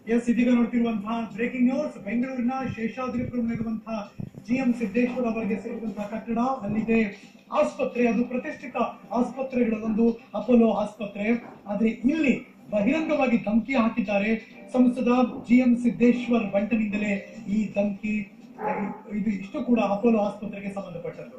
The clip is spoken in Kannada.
ಎಸ್ ಇದೀಗ ನೋಡ್ತಿರುವಂತಹ ಬ್ರೇಕಿಂಗ್ ನ್ಯೂಸ್ ಬೆಂಗಳೂರಿನ ಶೇಷಾದ್ರಿಪುರಂನಲ್ಲಿರುವಂತಹ ಜಿ ಎಂ ಸಿದ್ದೇಶ್ವರ್ ಅವರಿಗೆ ಸೇರಿದಂತಹ ಕಟ್ಟಡ ಅಲ್ಲಿದೆ ಆಸ್ಪತ್ರೆ ಅದು ಪ್ರತಿಷ್ಠಿತ ಆಸ್ಪತ್ರೆಗಳಲ್ಲೊಂದು ಅಪೋಲೋ ಆಸ್ಪತ್ರೆ ಆದ್ರೆ ಇಲ್ಲಿ ಬಹಿರಂಗವಾಗಿ ಧಮಕಿ ಹಾಕಿದ್ದಾರೆ ಸಂಸದ ಜಿ ಎಂ ಸಿದ್ದೇಶ್ವರ್ ಬಂಟನಿಂದಲೇ ಈ ಧಮಕಿ ಇದು ಇಷ್ಟು ಕೂಡ ಅಪೋಲೋ ಆಸ್ಪತ್ರೆಗೆ ಸಂಬಂಧಪಟ್ಟದ್ದು